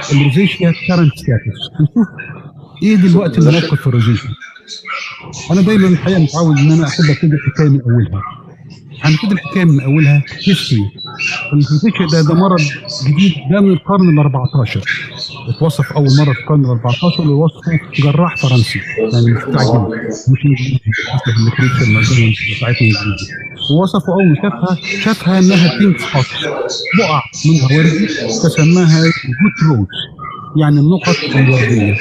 الروزيشيا كارنت ستاتس نشوف ايه دلوقتي الموقف في الروزيشيا انا دايما الحقيقه متعود ان انا احب ابتدي الحكايه من اولها هنبتدي الحكايه من اولها هيستوري الروزيشيا ده ده مرض جديد ده من القرن ال 14 اتوصف اول مره في القرن ال 14 ووصفه جراح فرنسي يعني مش بتاع جنب مش انجليزي حسب الليتريتشر مثلا بتاعتنا انجليزي ووصفه اول ما شافها شافها انها بينك سبوت بقع منها وردي فسماها جوت روز يعني النقط الورديه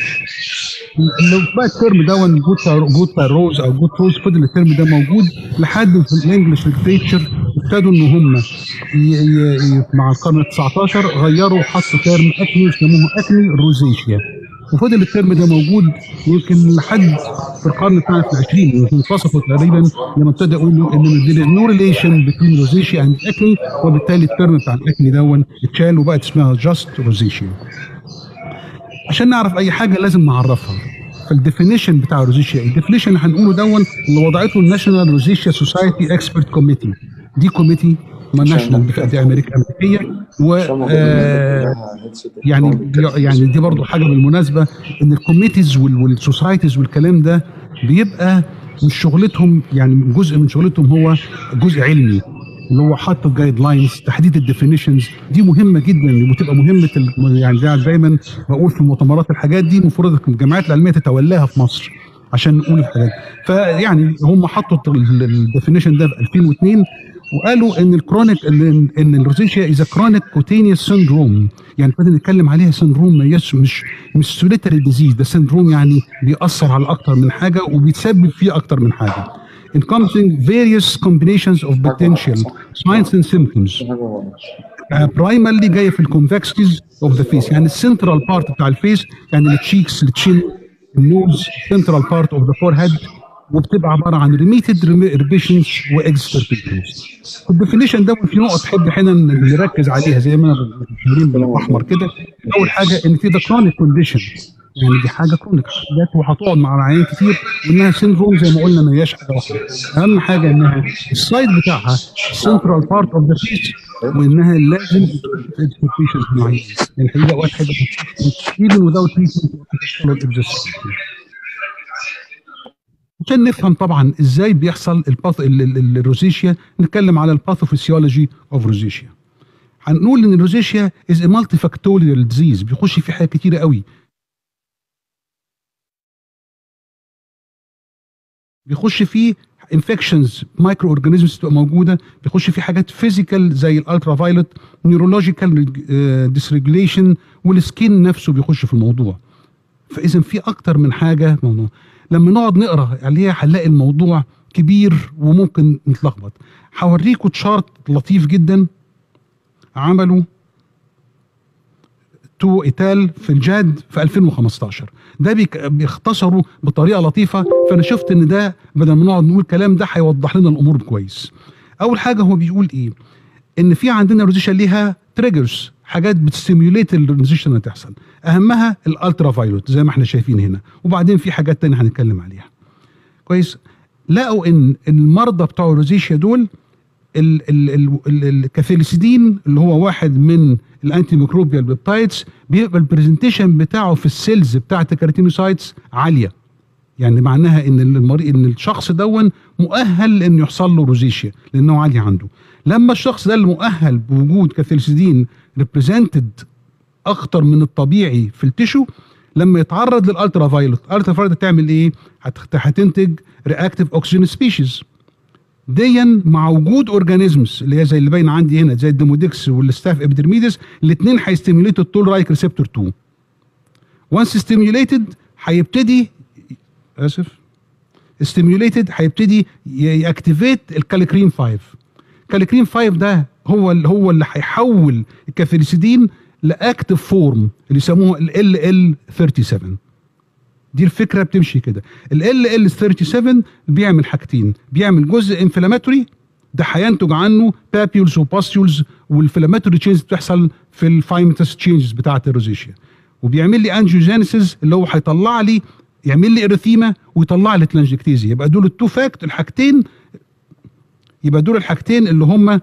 لو بقى الترم ده جوتا جوتا روز او جوت روز فضل الترم ده موجود لحد في الانجلش ليتريتشر ابتدوا ان هم ي- ي- ي- مع القرن ال 19 غيروا حطوا ترم اكني سموه اكني روزيشيا وفضل الترم ده موجود يمكن لحد في القرن بتاعنا في العشرين يمكن انتصفوا تقريبا لما ابتدى يقولوا ان there is no relation between rosacea and acne وبالتالي الترم بتاع الاكني دون اتشال وبقت اسمها just rosacea عشان نعرف اي حاجه لازم نعرفها فالديفينيشن بتاع روزيشيا الديفينيشن اللي هنقوله دون اللي وضعته الناشونال روزيشيا سوسايتي اكسبرت كوميتي دي كوميتي ما ناشونال دي امريكا امريكيه و آه يعني يعني دي برضو حاجه بالمناسبه ان الكوميتيز والسوسايتيز والكلام ده بيبقى مش شغلتهم يعني جزء من شغلتهم هو جزء علمي اللي هو حاطط الجايد لاينز تحديد الديفينيشنز دي مهمه جدا وتبقى مهمه ال- يعني ده دايما بقول في المؤتمرات الحاجات دي المفروض الجامعات العلميه تتولاها في مصر عشان نقول الحاجات فيعني هم حطوا الديفينيشن ده في 2002 وقالوا ان الكرونيك ان ان الروزيشيا از كرونيك كوتينيوس سيندروم يعني ابتدينا نتكلم عليها سيندروم مش مش مش سوليتري ديزيز ده سيندروم يعني بيأثر على اكتر من حاجه وبيتسبب فيه اكتر من حاجه encompassing various combinations of potential signs and symptoms برايمرلي جايه في الكونفكسيتيز اوف ذا فيس يعني السنترال بارت بتاع الفيس يعني التشيكس التشين النوز سنترال بارت اوف ذا فور هيد وبتبقى عباره عن ريميتد ريبيشنز واكستربيشنز الديفينيشن ده في نقط تحب احنا نركز عليها زي ما انا بنقول بالاحمر كده اول حاجه ان في ده كرونيك كونديشن يعني دي حاجه كرونيك حاجات وهتقعد مع العيان كتير وانها سيندروم زي ما قلنا ما هياش حاجه واحده اهم حاجه انها السايد بتاعها السنترال بارت اوف ذا فيس وانها لازم اكسبكتيشنز معينه يعني الحقيقه واحد even without treatment عشان نفهم طبعا ازاي بيحصل الباث ال- ال- الروزيشيا نتكلم على الباثوفيسيولوجي اوف روزيشيا هنقول ان الروزيشيا از مالتي فاكتوريال ديزيز بيخش في حاجات كتيره قوي بيخش فيه انفكشنز مايكرو اورجانيزمز تبقى موجوده بيخش فيه حاجات فيزيكال زي الالترا فايلوت نيورولوجيكال ديسريجوليشن والسكين نفسه بيخش في الموضوع فاذا في اكتر من حاجه موضوع لما نقعد نقرا عليها هنلاقي الموضوع كبير وممكن نتلخبط هوريكم تشارت لطيف جدا عملوا تو ايتال في الجاد في 2015 ده بيك- بيختصروا بطريقه لطيفه فانا شفت ان ده بدل ما نقعد نقول كلام ده هيوضح لنا الامور كويس اول حاجه هو بيقول ايه ان في عندنا روزيشن ليها تريجرز حاجات بتستيميوليت الروزيشن اللي تحصل اهمها الالترا فايلوت زي ما احنا شايفين هنا وبعدين في حاجات تانية هنتكلم عليها كويس لقوا ان المرضى بتوع الروزيشيا دول ال- ال- ال- ال- الكاثيليسيدين اللي هو واحد من الانتي ميكروبيال بيبتايدز بيبقى البرزنتيشن بتاعه في السيلز بتاعه الكاريتينوسايتس عاليه يعني معناها ان المريض ان الشخص دون مؤهل انه يحصل له روزيشيا لانه عالي عنده لما الشخص ده اللي مؤهل بوجود كاثيليسيدين ريبريزنتد اكتر من الطبيعي في التشو لما يتعرض للالترا فايلوت الالترا فايلوت تعمل ايه هت- هتنتج رياكتيف اوكسجين سبيشيز ديا مع وجود اورجانيزمز اللي هي زي اللي باينه عندي هنا زي الديمودكس والستاف ابيدرميدس الاثنين هيستيميوليت التول رايك ريسبتور 2 وانس ستيميوليتد هيبتدي اسف ستيميوليتد هيبتدي ياكتيفيت الكاليكرين 5 كاليكرين 5 ده هو اللي هو اللي هيحول الكافيليسيدين لاكتف فورم اللي يسموه ال ال 37 دي الفكره بتمشي كده ال ال 37 بيعمل حاجتين بيعمل جزء انفلاماتوري ده هينتج عنه بابيولز وباستيولز والانفلاماتوري تشينجز بتحصل في الفايمتس تشينجز بتاعه الروزيشيا وبيعمل لي انجيوجينيسيس اللي هو هيطلع لي يعمل لي اريثيما ويطلع لي تلانجكتيزي يبقى دول التو فاكت الحاجتين يبقى دول الحاجتين اللي هم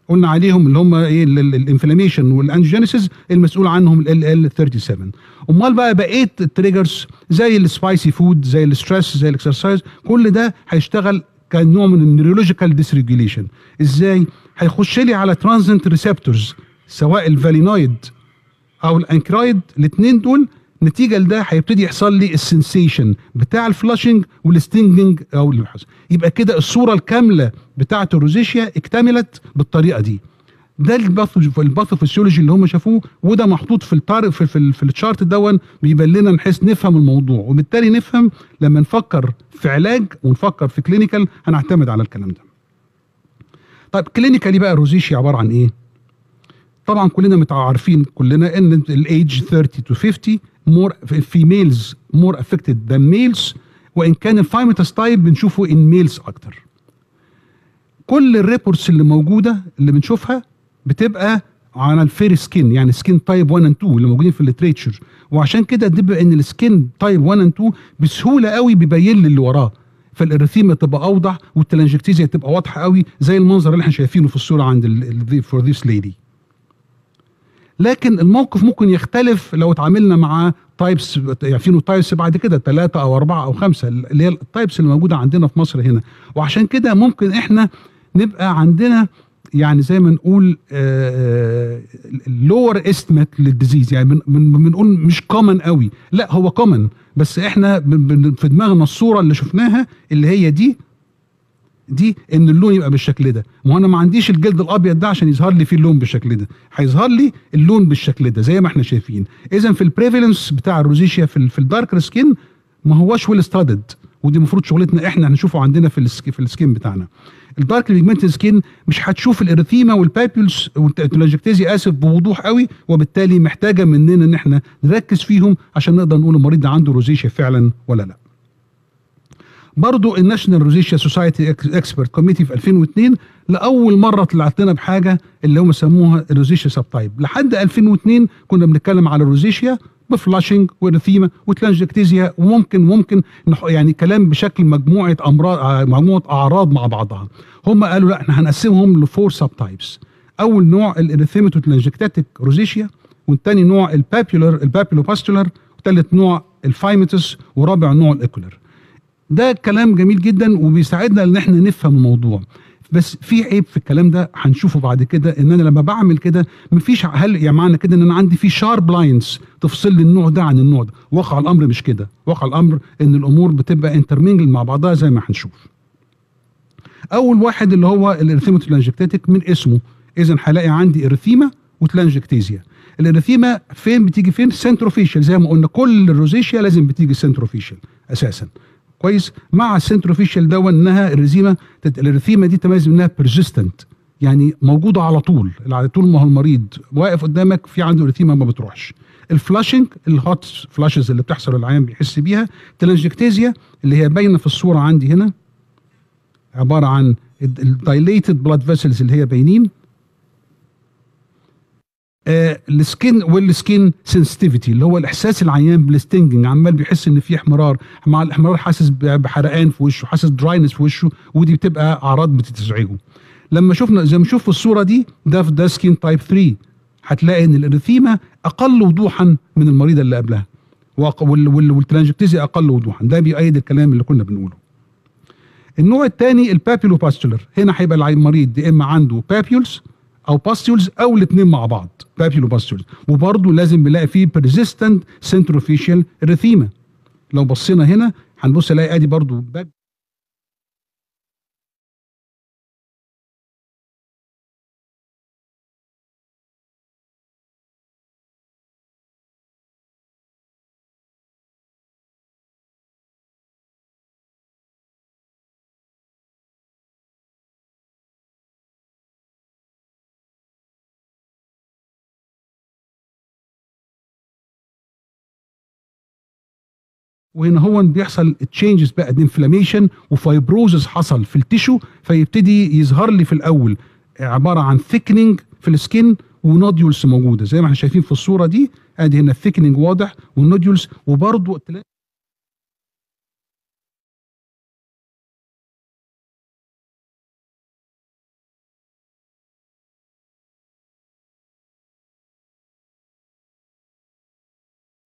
قلنا عليهم اللي هم ايه الانفلاميشن والانجينيسيس المسؤول عنهم ال ال 37 امال بقى بقيه التريجرز زي السبايسي فود زي الستريس زي الاكسرسايز كل ده هيشتغل كنوع من النيورولوجيكال ديسريجوليشن ازاي هيخش لي على ترانزنت ريسبتورز سواء الفالينويد او الانكرايد الاثنين دول نتيجه لده هيبتدي يحصل لي السنسيشن بتاع الفلاشنج والستنجنج او اللي بيحصل يبقى كده الصوره الكامله بتاعه الروزيشيا اكتملت بالطريقه دي ده الباثوفيسيولوجي اللي هم شافوه وده محطوط في الطارق في, في, في الشارت دون بيبان لنا نحس نفهم الموضوع وبالتالي نفهم لما نفكر في علاج ونفكر في كلينيكال هنعتمد على الكلام ده طيب كلينيكالي بقى الروزيشيا عباره عن ايه طبعا كلنا متعارفين كلنا ان الايج 30 تو 50 مور فيميلز مور افكتد ذان ميلز وان كان الفايمتس تايب بنشوفه ان ميلز اكتر كل الريبورتس اللي موجوده اللي بنشوفها بتبقى على الفير سكين يعني سكين تايب 1 اند 2 اللي موجودين في الليتريتشر وعشان كده تبقى ان السكين تايب 1 اند 2 بسهوله قوي بيبين لي اللي وراه فالاريثيما تبقى اوضح والتلانجكتيزيا تبقى واضحه قوي زي المنظر اللي احنا شايفينه في الصوره عند فور ذيس ليدي لكن الموقف ممكن يختلف لو اتعاملنا مع تايبس يعني في تايبس بعد كده ثلاثة أو أربعة أو خمسة اللي هي التايبس اللي موجودة عندنا في مصر هنا وعشان كده ممكن إحنا نبقى عندنا يعني زي ما نقول لور استيميت للديزيز يعني بنقول مش كومن قوي لا هو كومن بس احنا في دماغنا الصوره اللي شفناها اللي هي دي دي ان اللون يبقى بالشكل ده ما انا ما عنديش الجلد الابيض ده عشان يظهر لي فيه اللون بالشكل ده هيظهر لي اللون بالشكل ده زي ما احنا شايفين اذا في البريفالنس بتاع الروزيشيا في, في الدارك سكين ما هوش ويل ستادد ودي المفروض شغلتنا احنا هنشوفه عندنا في السك في السكين بتاعنا الدارك بيجمنت سكين مش هتشوف الاريثيما والبابيولز والتلاجكتيزي اسف بوضوح قوي وبالتالي محتاجه مننا ان احنا نركز فيهم عشان نقدر نقول المريض ده عنده روزيشيا فعلا ولا لا برضو الناشونال روزيشيا سوسايتي اكسبرت كوميتي في 2002 لاول مره طلعت لنا بحاجه اللي هم سموها الروزيشيا سب تايب لحد 2002 كنا بنتكلم على الروزيشيا بفلاشنج ورثيمه وتلانجكتيزيا وممكن ممكن يعني كلام بشكل مجموعه امراض مجموعه اعراض مع بعضها هم قالوا لا احنا هنقسمهم لفور سب تايبس اول نوع الاريثيماتوتلانجكتاتيك روزيشيا والثاني نوع البابيولر البابيلوباستولر وثالث نوع الفايمتس ورابع نوع الايكولر ده كلام جميل جدا وبيساعدنا ان احنا نفهم الموضوع بس في عيب في الكلام ده هنشوفه بعد كده ان انا لما بعمل كده مفيش هل يعني معنى كده ان انا عندي في شارب لاينز تفصل لي النوع ده عن النوع ده واقع الامر مش كده واقع الامر ان الامور بتبقى انترمينجل مع بعضها زي ما هنشوف اول واحد اللي هو الاريثيماتولانجكتاتيك من اسمه اذا هلاقي عندي اريثيما وتلانجكتيزيا الاريثيما فين بتيجي فين سنتروفيشال زي ما قلنا كل الروزيشيا لازم بتيجي سنتروفيشال اساسا كويس مع السنتروفيشال ده انها الرزيمه الرثيمه دي تميز انها بيرزيستنت يعني موجوده على طول على طول ما هو المريض واقف قدامك في عنده رثيمه ما بتروحش الفلاشنج الهوت فلاشز اللي بتحصل العيان بيحس بيها التلانجكتيزيا اللي هي باينه في الصوره عندي هنا عباره عن الدايليتد بلاد فيسلز اللي هي باينين آه السكين والسكين سنسيتيفيتي اللي هو الاحساس العيان بالستنجنج عمال بيحس ان في احمرار مع الاحمرار حاسس بحرقان في وشه حاسس دراينس في وشه ودي بتبقى اعراض بتزعجه لما شفنا زي ما نشوف في الصوره دي ده في ده سكين تايب 3 هتلاقي ان الاريثيما اقل وضوحا من المريضه اللي قبلها والترانجكتيزي اقل وضوحا ده بيؤيد الكلام اللي كنا بنقوله النوع الثاني البابيلو باستولر هنا هيبقى المريض يا اما عنده بابيولز او باستيولز او الاثنين مع بعض بابيولو باستيولز وبرضه لازم نلاقي فيه بيرزيستنت سنتروفيشال اريثيما لو بصينا هنا هنبص نلاقي ادي برضه وهنا هو بيحصل تشينجز بقى انفلاميشن وفايبروزس حصل في التيشو فيبتدي يظهر لي في الاول عباره عن ثيكنينج في السكين ونوديولز موجوده زي ما احنا شايفين في الصوره دي ادي هنا الثيكنينج واضح والنوديولز وبرضه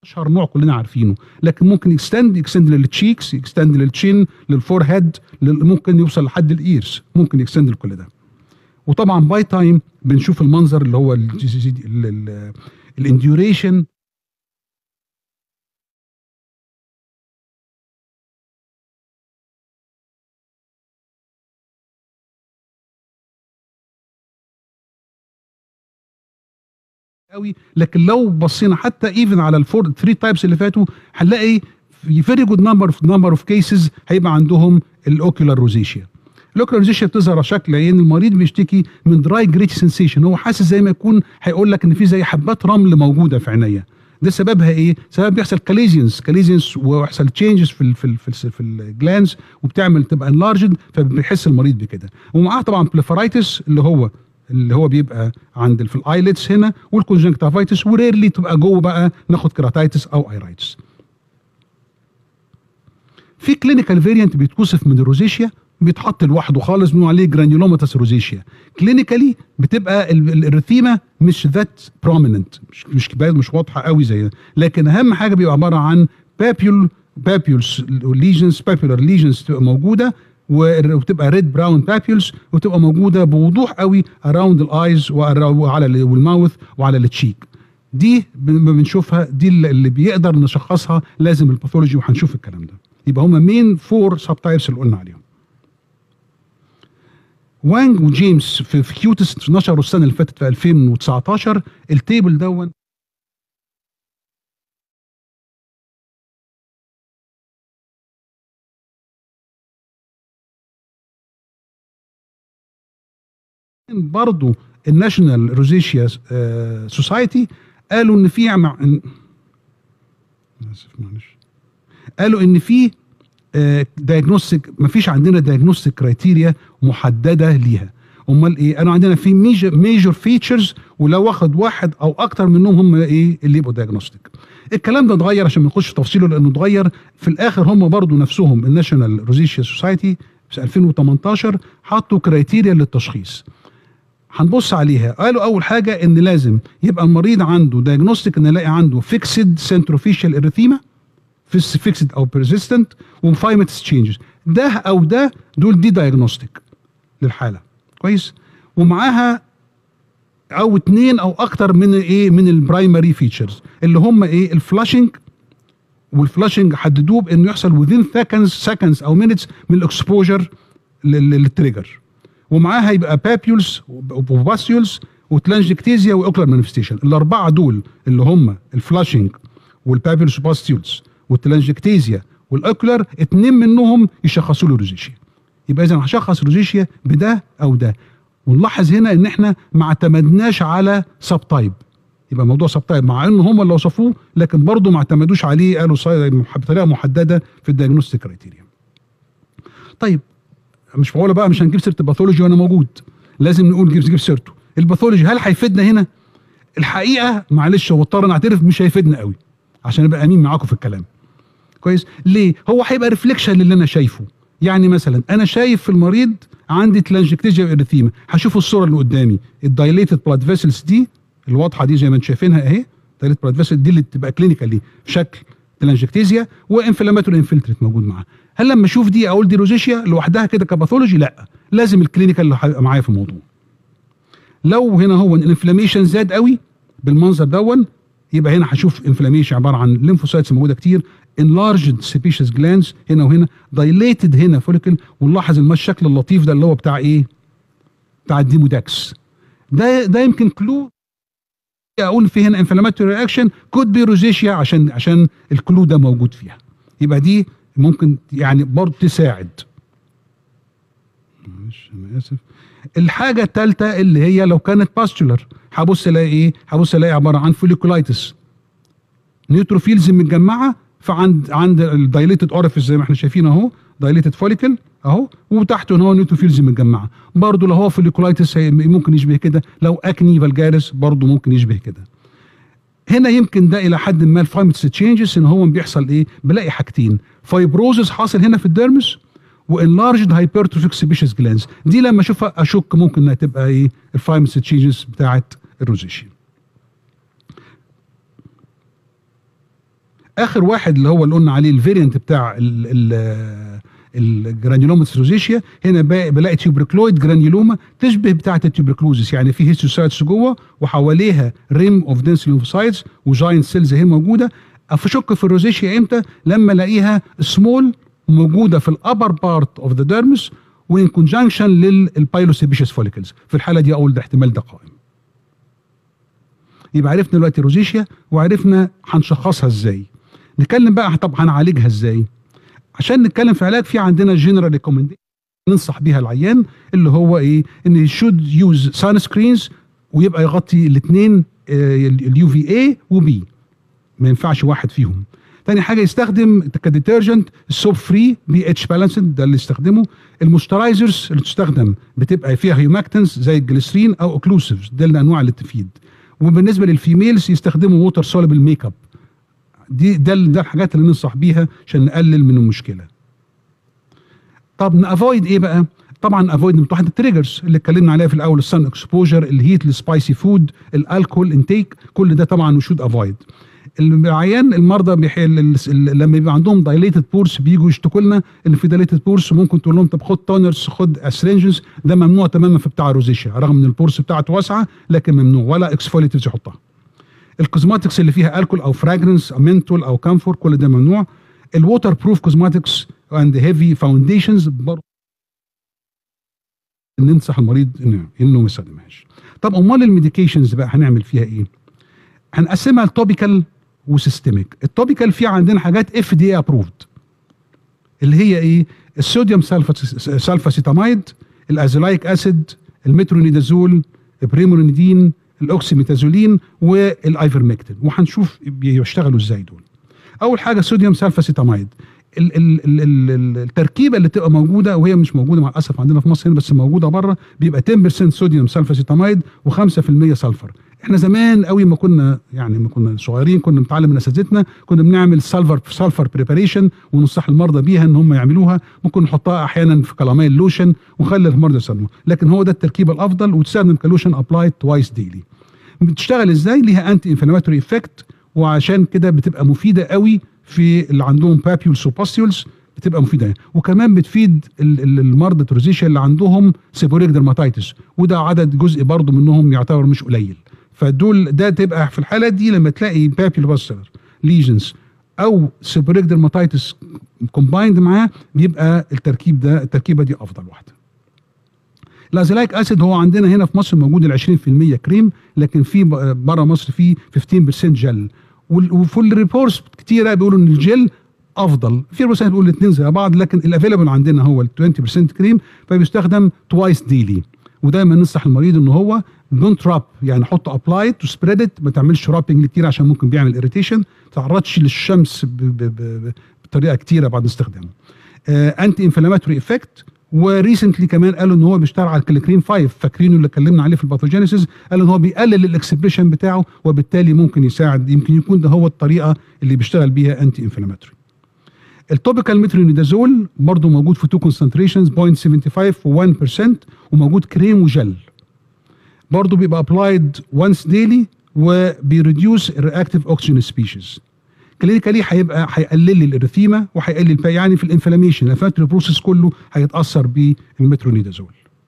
اشهر نوع كلنا عارفينه لكن ممكن يكستند يكستند للتشيكس يكستند للتشين للفور هيد ممكن يوصل لحد الايرز ممكن يكستند لكل ده وطبعا باي تايم بنشوف المنظر اللي هو الانديوريشن قوي لكن لو بصينا حتى ايفن على الفور 3 تايبس اللي فاتوا هنلاقي في فيري جود نمبر اوف نمبر اوف كيسز هيبقى عندهم الاوكيولار روزيشيا الاوكيولار روزيشيا بتظهر على شكل عين المريض بيشتكي من دراي جريتي سنسيشن هو حاسس زي ما يكون هيقول لك ان في زي حبات رمل موجوده في عينيا ده سببها ايه؟ سبب بيحصل كاليزينز كاليزينز ويحصل تشينجز في ال في ال في, ال في الجلانز وبتعمل تبقى انلارجد فبيحس المريض بكده ومعاها طبعا بليفرايتس اللي هو اللي هو بيبقى عند في الايلتس هنا والكونجنكتيفايتس وريرلي تبقى جوه بقى ناخد كيراتايتس او ايرايتس في كلينيكال فيريانت بيتوصف من الروزيشيا بيتحط لوحده خالص بنقول عليه جرانيولوماتس روزيشيا كلينيكالي بتبقى الرثيمه مش ذات بروميننت مش مش مش واضحه قوي زي لكن اهم حاجه بيبقى عباره عن بابيول بابيولز ليجنز بابيولار ليجنز تبقى موجوده وتبقى ريد براون بابيولز وتبقى موجوده بوضوح قوي اراوند الايز وعلى والماوث وعلى التشيك دي بنشوفها دي اللي بيقدر نشخصها لازم الباثولوجي وهنشوف الكلام ده يبقى هم مين فور سب تايبس اللي قلنا عليهم وانج وجيمس في, في كيوتس نشروا السنه اللي فاتت في 2019 التيبل دون برضو الناشونال روزيشيا سوسايتي قالوا ان في مع... اسف معلش قالوا ان في دايجنوستيك ما فيش عندنا دايجنوستيك كرايتيريا محدده ليها امال ايه انا عندنا في ميجر ميجر فيتشرز ولو واخد واحد او اكتر منهم هم ايه اللي يبقوا دايجنوستيك الكلام ده اتغير عشان ما نخش في تفصيله لانه اتغير في الاخر هم برضو نفسهم الناشونال روزيشيا سوسايتي في 2018 حطوا كرايتيريا للتشخيص هنبص عليها قالوا اول حاجه ان لازم يبقى المريض عنده دايجنوستيك ان نلاقي عنده فيكسد سنتروفيشال اريثيما فيكسد او بيرزيستنت وفايمتس تشينجز ده او ده دول دي دايجنوستيك للحاله كويس ومعاها او اتنين او اكتر من ايه من البرايمري فيتشرز اللي هم ايه الفلاشنج والفلاشنج حددوه بانه يحصل within seconds seconds او minutes من الاكسبوجر للتريجر ومعاها يبقى بابيولز وباسيولز وتلانجكتيزيا واوكلر مانيفستيشن الاربعه دول اللي هم الفلاشنج والبابيولز وباسيولز والتلانجكتيزيا والاوكلر اتنين منهم يشخصوا له روزيشيا يبقى اذا هشخص روزيشيا بده او ده ونلاحظ هنا ان احنا ما اعتمدناش على سب تايب يبقى موضوع سب تايب مع ان هم اللي وصفوه لكن برضه ما اعتمدوش عليه قالوا بطريقه محدده في الدايجنوستيك كرايتيريا طيب مش معقوله بقى مش هنجيب سيره الباثولوجي وانا موجود لازم نقول نجيب نجيب سيرته الباثولوجي هل هيفيدنا هنا الحقيقه معلش واضطر نعترف مش هيفيدنا قوي عشان ابقى امين معاكم في الكلام كويس ليه هو هيبقى ريفليكشن للي انا شايفه يعني مثلا انا شايف في المريض عندي تلانجكتيجيا واريثيما هشوف الصوره اللي قدامي الدايليتد بلاد فيسلز دي الواضحه دي زي ما انتم شايفينها اهي دايليتد بلاد فيسل دي اللي بتبقى كلينيكالي في شكل تلانجكتيزيا وانفلاماتوري انفلتريت موجود معاها هل لما اشوف دي اقول دي روزيشيا لوحدها كده كباثولوجي لا لازم الكلينيكال اللي هيبقى معايا في الموضوع لو هنا هو الانفلاميشن زاد قوي بالمنظر دون يبقى هنا هشوف انفلاميشن عباره عن ليمفوسايتس موجوده كتير enlarged sebaceous glands هنا وهنا dilated هنا فوليكل ونلاحظ المش الشكل اللطيف ده اللي هو بتاع ايه؟ بتاع الديموداكس ده ده يمكن كلو اقول في هنا انفلاماتوري رياكشن كود بي روزيشيا عشان عشان الكلو ده موجود فيها يبقى دي ممكن يعني برضه تساعد معلش انا اسف الحاجه الثالثه اللي هي لو كانت باستولر هبص الاقي ايه هبص الاقي عباره عن فوليكولايتس نيوتروفيلز متجمعه فعند عند الدايليتد اورفيس زي ما احنا شايفين اهو دايليتد فوليكل اهو وتحته هو نيوتروفيلز متجمعه برضه لو هو فوليكولايتس ممكن يشبه كده لو اكني فالجارس برضه ممكن يشبه كده هنا يمكن ده الى حد ما الفايمتس تشينجز ان هو بيحصل ايه بلاقي حاجتين فايبروزس حاصل هنا في الديرمس وانلارجد هايبرتروفيك سيبيشس جلانز دي لما اشوفها اشك ممكن انها تبقى ايه الفايمتس تشينجز بتاعت الروزيشيا اخر واحد اللي هو اللي قلنا عليه الفيرينت بتاع ال ال الجرانيولوما روزيشيا هنا بلاقي تيوبركلويد جرانيولوما تشبه بتاعه التيوبركلوزس يعني في هيستوسايتس جوه وحواليها ريم اوف دنس ليمفوسايتس وجاينت سيلز اهي موجوده اشك في الروزيشيا امتى لما الاقيها سمول موجوده في الابر بارت اوف ذا ديرمس وان كونجنكشن للبايلوسيبيشس فوليكلز في الحاله دي اقول ده احتمال ده قائم يبقى عرفنا دلوقتي روزيشيا وعرفنا هنشخصها ازاي نتكلم بقى طب هنعالجها ازاي عشان نتكلم في علاج في عندنا جنرال ريكومنديشن ننصح بيها العيان اللي هو ايه ان شود يوز سان سكرينز ويبقى يغطي الاثنين اليو في اي وبي ما ينفعش واحد فيهم تاني حاجه يستخدم كديترجنت السوب فري بي اتش بالانسد ده اللي يستخدمه الموسترايزرز اللي تستخدم بتبقى فيها هيوماكتنز زي الجليسرين او اوكلوسيفز ده الانواع اللي تفيد وبالنسبه للفيميلز يستخدموا ووتر سوليبل ميك اب دي ده ده الحاجات اللي ننصح بيها عشان نقلل من المشكله طب نافويد ايه بقى طبعا افويد من واحد التريجرز اللي اتكلمنا عليها في الاول السن اكسبوجر الهيت السبايسي فود الالكول انتيك كل ده طبعا وشود افويد العيان المرضى بيحل لما يبقى عندهم دايليتد بورس بيجوا يشتكوا لنا ان في دايليتد بورس ممكن تقول لهم طب خد تونرز خد اسرنجز ده ممنوع تماما في بتاع الروزيشيا رغم ان البورس بتاعته واسعه لكن ممنوع ولا اكسفوليتيفز يحطها الكوزماتكس اللي فيها الكول او فراجرنس او منتول او كامفور كل ده ممنوع الووتر بروف كوزماتكس اند هيفي فاونديشنز برضه ننصح المريض انه انه ما يستخدمهاش طب امال الميديكيشنز بقى هنعمل فيها ايه هنقسمها لتوبيكال وسيستميك التوبيكال فيه عندنا حاجات اف دي ابروفد اللي هي ايه الصوديوم سلفاسيتاميد الازولايك اسيد المترونيدازول البريمونيدين الاوكسيميتازولين والايفرمكتين وهنشوف بيشتغلوا ازاي دول اول حاجه صوديوم سلفاسيتاميد ال ال ال ال التركيبه اللي تبقى موجوده وهي مش موجوده مع الاسف عندنا في مصر هنا بس موجوده بره بيبقى 10% صوديوم سلفاسيتاميد و5% سلفر احنا زمان قوي ما كنا يعني ما كنا صغيرين كنا بنتعلم من اساتذتنا كنا بنعمل سلفر سلفر بريباريشن وننصح المرضى بيها ان هم يعملوها ممكن نحطها احيانا في كلامين لوشن ونخلي المرضى يستخدموها لكن هو ده التركيبه الافضل وتستخدم كلوشن ابلايد توايس ديلي بتشتغل ازاي ليها انتي انفلاماتوري افكت وعشان كده بتبقى مفيده قوي في اللي عندهم بابيولز وباستيولز بتبقى مفيده وكمان بتفيد المرضى التروزيشيا اللي عندهم سيبوريك درماتيتس وده عدد جزء برضه منهم يعتبر مش قليل فدول ده تبقى في الحاله دي لما تلاقي بابيول باستر ليجنز او سيبوريك درماتيتس كومبايند معاه بيبقى التركيب ده التركيبه دي افضل واحده الازيلايك اسيد هو عندنا هنا في مصر موجود ال 20% كريم لكن في بره مصر في 15% جل وفي الريبورتس كتيره بيقولوا ان الجل افضل في ريبورتس بيقول الاثنين زي بعض لكن الافيلبل عندنا هو ال 20% كريم فبيستخدم توايس ديلي ودايما ننصح المريض ان هو دونت راب يعني حط ابلاي تو سبريد ات ما تعملش رابنج كتير عشان ممكن بيعمل اريتيشن ما تعرضش للشمس ب ب ب بطريقه كتيره بعد استخدامه انتي انفلاماتوري افكت وريسنتلي كمان قالوا ان هو بيشتغل على الكليكرين 5 فاكرينه اللي اتكلمنا عليه في الباثوجينيسيس قالوا ان هو بيقلل الاكسبريشن بتاعه وبالتالي ممكن يساعد يمكن يكون ده هو الطريقه اللي بيشتغل بيها انتي انفلاماتوري التوبيكال مترونيدازول برضه موجود في تو كونسنتريشنز 0.75 و 1% وموجود كريم وجل برضه بيبقى ابلايد وانس ديلي وبيريديوس الرياكتيف اوكسجين سبيشيز كلينيكالي هيبقى هيقلل لي الاريثيما وهيقلل يعني في الانفلاميشن الانفلاماتوري بروسيس كله هيتاثر بالمترونيدازول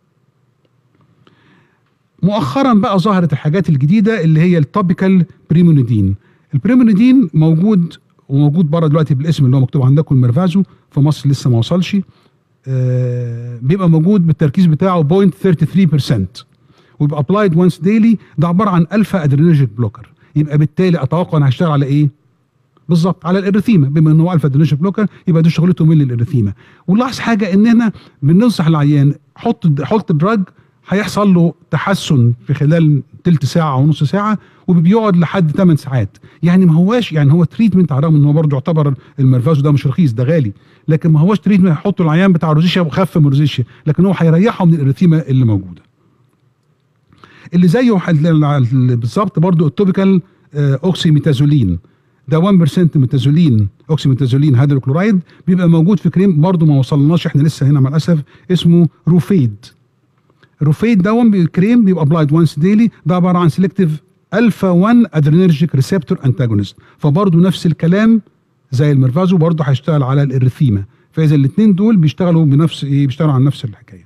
مؤخرا بقى ظهرت الحاجات الجديده اللي هي التوبيكال بريمونيدين البريمونيدين موجود وموجود بره دلوقتي بالاسم اللي هو مكتوب عندكم الميرفازو في مصر لسه ما وصلش آه بيبقى موجود بالتركيز بتاعه 0.33% ويبقى ابلايد وانس ديلي ده عباره عن الفا ادرينرجيك بلوكر يبقى بالتالي اتوقع انا هشتغل على ايه؟ بالظبط على الاريثيما بما ان هو الفا ادرينرجيك بلوكر يبقى دي شغلته من الاريثيما ونلاحظ حاجه ان هنا بننصح العيان حط حط دراج هيحصل له تحسن في خلال تلت ساعه او نص ساعه وبيقعد لحد 8 ساعات يعني ما هواش يعني هو تريتمنت على الرغم ان هو برضه يعتبر المرفازو ده مش رخيص ده غالي لكن ما هواش تريتمنت هيحطوا العيان بتاع الروزيشيا وخف من الروزيشيا لكن هو هيريحه من الاريثيما اللي موجوده اللي زيه بالظبط برضه التوبيكال اوكسيميتازولين ده 1% ميتازولين اوكسيميتازولين هيدروكلورايد بيبقى موجود في كريم برضه ما وصلناش احنا لسه هنا مع الاسف اسمه روفيد روفيد ده كريم بيبقى ابلايد وانس ديلي ده عباره عن سيلكتيف الفا 1 ادرينرجيك ريسبتور انتاجونست فبرضه نفس الكلام زي المرفازو برضه هيشتغل على الاريثيما فاذا الاثنين دول بيشتغلوا بنفس ايه بيشتغلوا على نفس الحكايه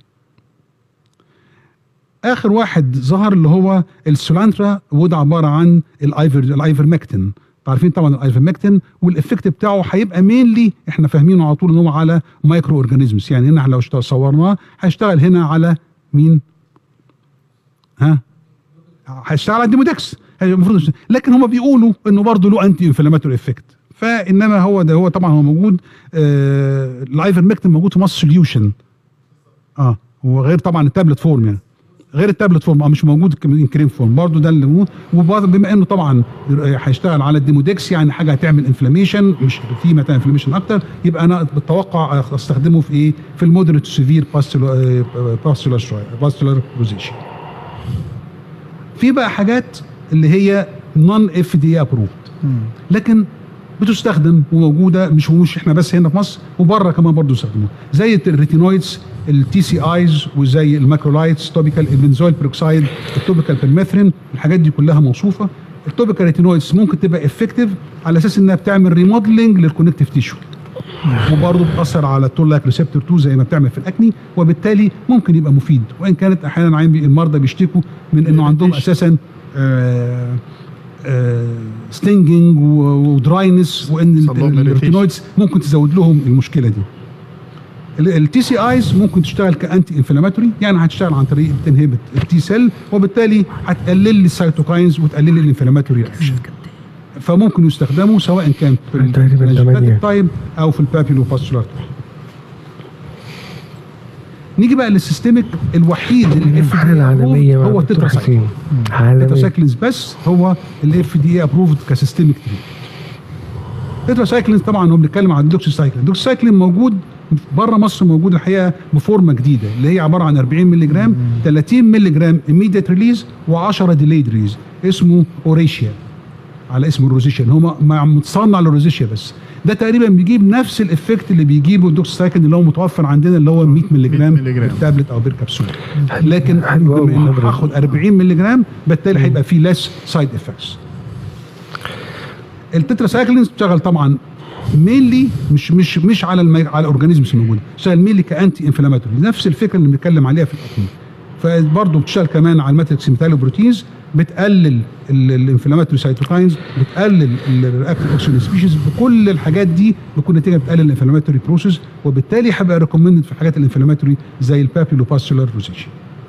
اخر واحد ظهر اللي هو السولانترا وده عباره عن الايفر الايفرمكتين عارفين طبعا الايفرمكتين والافكت بتاعه هيبقى مينلي احنا فاهمينه على طول ان هو على مايكرو اورجانيزمز يعني هنا لو اشت- صورناه هيشتغل هنا على مين؟ ها؟ هيشتغل على الديمودكس المفروض يشتغل. لكن هم بيقولوا انه برضه له انتي انفلاماتوري افكت فانما هو ده هو طبعا هو موجود آه الايفرمكتين موجود في مصر سوليوشن اه هو غير طبعا التابلت فورم يعني غير التابلت فورم اه مش موجود كم- كريم فورم برضه ده اللي موجود وبرضه بما انه طبعا هيشتغل على الديمودكس يعني حاجه هتعمل انفلاميشن مش في متى انفلاميشن اكتر يبقى انا بتوقع استخدمه في ايه؟ في المودريت سيفير باستولار باستولار روزيشن في بقى حاجات اللي هي نون اف دي ابروفد لكن بتستخدم وموجوده مش مش احنا بس هنا في مصر وبره كمان برضه يستخدموها زي الريتينويدز التي سي ايز وزي الماكرولايتس توبيكال البنزويل بيروكسايد التوبيكال بيرميثرين الحاجات دي كلها موصوفه التوبيكال ريتينويدز ممكن تبقى افكتيف على اساس انها بتعمل ريموديلنج للكونكتيف تيشو وبرضه بتاثر على التول لايك ريسبتور 2 زي ما بتعمل في الاكني وبالتالي ممكن يبقى مفيد وان كانت احيانا عين بي- المرضى بيشتكوا من انه عندهم اساسا آه ستينجنج ودراينس وان يحصل لهم irritation. الريتينويدز ممكن تزود لهم المشكله دي التي سي ايز ممكن تشتغل كانتي انفلاماتوري يعني هتشتغل عن طريق بتنهبت التي سيل وبالتالي هتقلل لي السيتوكاينز وتقلل لي الانفلاماتوري رياكشن فممكن يستخدموا سواء كان في تقريباً تمانية. الفيجيتاتيف تايب او في البابيلو باستولار نيجي بقى للسيستميك الوحيد اللي اف الحالة العالمية هو هو التتراسايكلين عالمية التتراسايكلينز بس هو الاف دي اي ابروفد كسيستميك تريتمنت التتراسايكلينز طبعا هو بنتكلم عن الدوكسيسايكلين الدوكسيسايكلين موجود بره مصر موجود الحقيقه بفورمه جديده اللي هي عباره عن 40 مللي جرام 30 مللي جرام immediate ريليز و10 ديليد ريليز اسمه اوريشيا على اسم الروزيشيا اللي هو مع- متصنع للروزيشيا بس ده تقريبا بيجيب نفس الافكت اللي بيجيبه الدوكسيسايكلين اللي هو متوفر عندنا اللي هو 100 مللي 100 جرام مللي جرام. بالتابلت او بالكبسول لكن حلو أوي بما انه المحاضرة دي. هاخد 40 مللي جرام بالتالي هيبقى فيه ليس سايد افكتس التتراسايكلينز بتشتغل طبعا مينلي مش مش مش على المي... على الاورجانيزمز الموجوده بتشتغل مينلي كانتي انفلاماتوري نفس الفكره اللي بنتكلم عليها في الاكل فبرضه بتشتغل كمان على الماتريكس ميتالوبروتينز بتقلل الانفلاماتوري سايتوكاينز بتقلل الرياكتيف اوكسجين سبيشيز بكل الحاجات دي بكل نتيجه بتقلل الانفلاماتوري بروسيس وبالتالي هيبقى ريكومندد في الحاجات الانفلاماتوري زي البابيلو باستولار روزيشن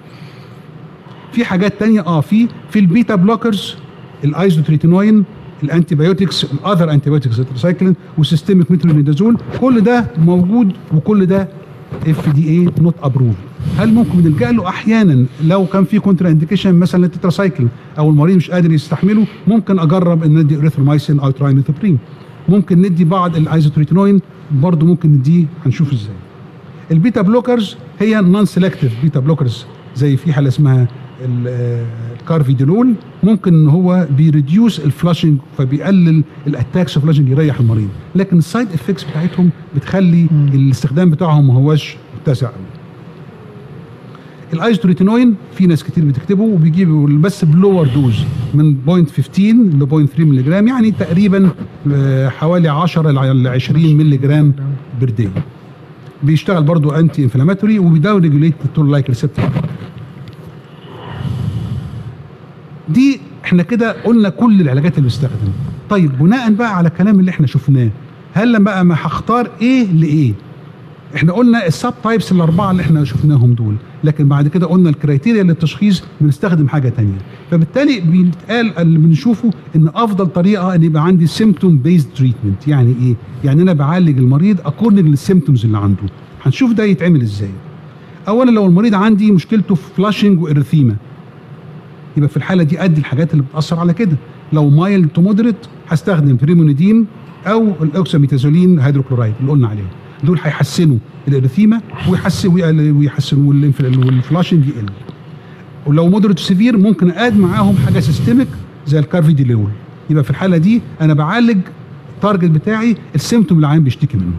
في حاجات تانية اه في في البيتا بلوكرز الايزوتريتينوين الانتي بايوتكس الاذر انتي بايوتكس التريسايكلين والسيستميك ميترونيدازول كل ده موجود وكل ده اف دي اي نوت ابروف هل ممكن نلجا له احيانا لو كان في كونترا انديكيشن مثلا للتتراسايكلين او المريض مش قادر يستحمله ممكن اجرب ان ندي اريثرومايسين او ترايميثوبرين ممكن ندي بعض الايزوتريتينوين برضه ممكن نديه هنشوف ازاي البيتا بلوكرز هي نون سيلكتيف بيتا بلوكرز زي في حاله اسمها ال- آه، الكارفيدينول ممكن ان هو بيريديوس الفلاشنج فبيقلل الاتاكس فلاشنج يريح المريض لكن السايد افكتس بتاعتهم بتخلي الاستخدام بتاعهم ما هوش متسع قوي الايزوتريتينوين في ناس كتير بتكتبه وبيجيبوا بس بلور دوز من 0.15 ل 0.3 مللي جرام يعني تقريبا آه، حوالي 10 ل 20 مللي جرام بير داي بيشتغل برضو انتي انفلاماتوري وبيداون ريجوليت التول لايك ريسبتور دي احنا كده قلنا كل العلاجات اللي بتستخدم طيب بناء بقى على الكلام اللي احنا شفناه هل لما بقى ما هختار ايه لايه احنا قلنا السب تايبس الاربعه اللي احنا شفناهم دول لكن بعد كده قلنا الكرايتيريا للتشخيص بنستخدم حاجه تانية فبالتالي بيتقال اللي بنشوفه ان افضل طريقه ان يبقى عندي سيمتوم بيزد تريتمنت يعني ايه يعني انا بعالج المريض اكوردنج للسيمتومز اللي عنده هنشوف ده يتعمل ازاي اولا لو المريض عندي مشكلته في فلاشنج وارثيما يبقى في الحاله دي ادي الحاجات اللي بتاثر على كده لو مايل تو مودريت هستخدم بريمونيدين او الاوكساميتازولين هيدروكلورايد اللي قلنا عليهم دول هيحسنوا الارثيما ويحسن ويحسنوا والانف- والفلاشنج يقل ولو مودريت سيفير ممكن اد معاهم حاجه سيستميك زي الكارفيديلول يبقى في الحاله دي انا بعالج التارجت بتاعي السيمتوم اللي العيان بيشتكي منه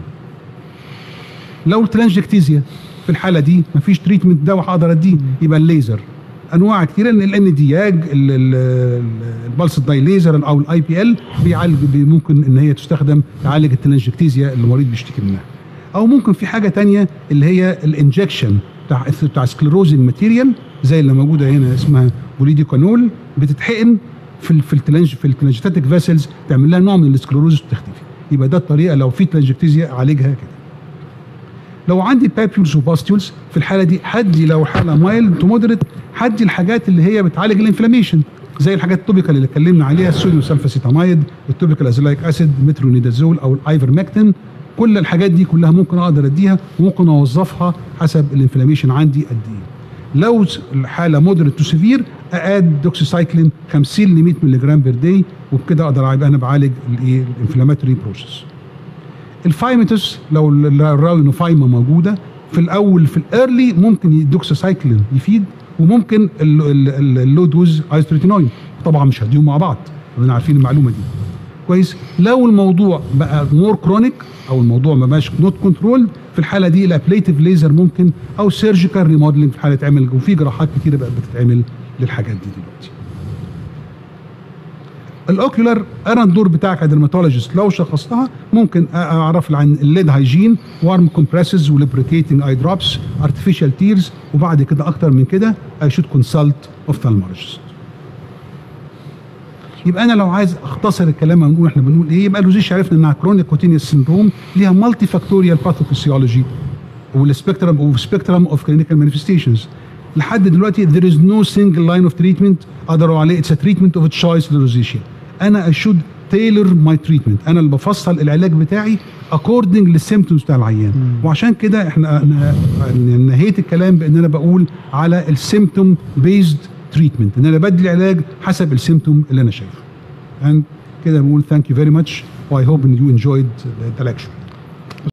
لو الترانجكتيزيا في الحاله دي مفيش تريتمنت دواء هقدر اديه يبقى الليزر انواع كتيره لان دياج البلس دايليزر او الاي بي ال بيعالج بي- ممكن ان هي تستخدم تعالج التلانجكتيزيا اللي المريض بيشتكي منها او ممكن في حاجه تانية اللي هي الانجكشن بتاع بتاع سكلروزنج ماتيريال زي اللي موجوده هنا اسمها بوليديكانول بتتحقن في ال- في التلانج في التلانجتاتيك فاسلز تعمل لها نوع من السكلروزس وتختفي يبقى ده الطريقه لو في تلانجكتيزيا اعالجها كده لو عندي بابيولز وباستيولز في الحاله دي حدي لو حاله مايلد تو مودريت حدي الحاجات اللي هي بتعالج الانفلاميشن زي الحاجات التوبيكال اللي اتكلمنا عليها السوديوم سلفاسيتامايد التوبيكال ازولايك اسيد مترونيدازول او الايفرمكتين كل الحاجات دي كلها ممكن اقدر اديها وممكن اوظفها حسب الانفلاميشن عندي قد ايه لو س- الحاله مودريت تو سيفير ااد دوكسيسايكلين 50 ل 100 ملغ بير داي وبكده اقدر يبقى انا بعالج الايه الانفلاماتوري بروسيس الفايمتس لو ال- الراينوفايما موجوده في الاول في الايرلي ممكن الدوكساسايكلين يفيد وممكن ال- ال- ال- اللو دوز ايزوتريتينوين طبعا مش هديهم مع بعض كلنا عارفين المعلومه دي كويس لو الموضوع بقى مور كرونيك او الموضوع ما بقاش نوت كنترول في الحاله دي الابليتيف ليزر ممكن او سيرجيكال ريموديلنج في الحاله تعمل وفي جراحات كتيره بقت بتتعمل للحاجات دي دلوقتي الاوكيولار انا الدور بتاعك كدرماتولوجيست لو شخصتها ممكن أ- اعرف عن الليد هايجين وارم كومبريسز وليبريكيتنج اي دروبس ارتفيشال تيرز وبعد كده اكتر من كده اي شود كونسلت اوفثالمولوجيست يبقى انا لو عايز اختصر الكلام ونقول احنا بنقول ايه يبقى لوزيش عرفنا انها كرونيك كوتينيوس سيندروم ليها مالتي فاكتوريال باثوفيسيولوجي والسبيكترم اوف سبيكترم اوف كلينيكال مانيفستيشنز لحد دلوقتي there is no single line of treatment اقدر أقول عليه it's a treatment of choice للروزيشيا انا I should tailor my treatment انا اللي بفصل العلاج بتاعي according للسيمتومز بتاع العيان وعشان كده احنا أنا- نهيت الكلام بان انا بقول على السيمتوم بيزد تريتمنت ان انا بدي العلاج حسب السيمتوم اللي انا شايفه and كده بقول thank you very much و I hope you enjoyed the lecture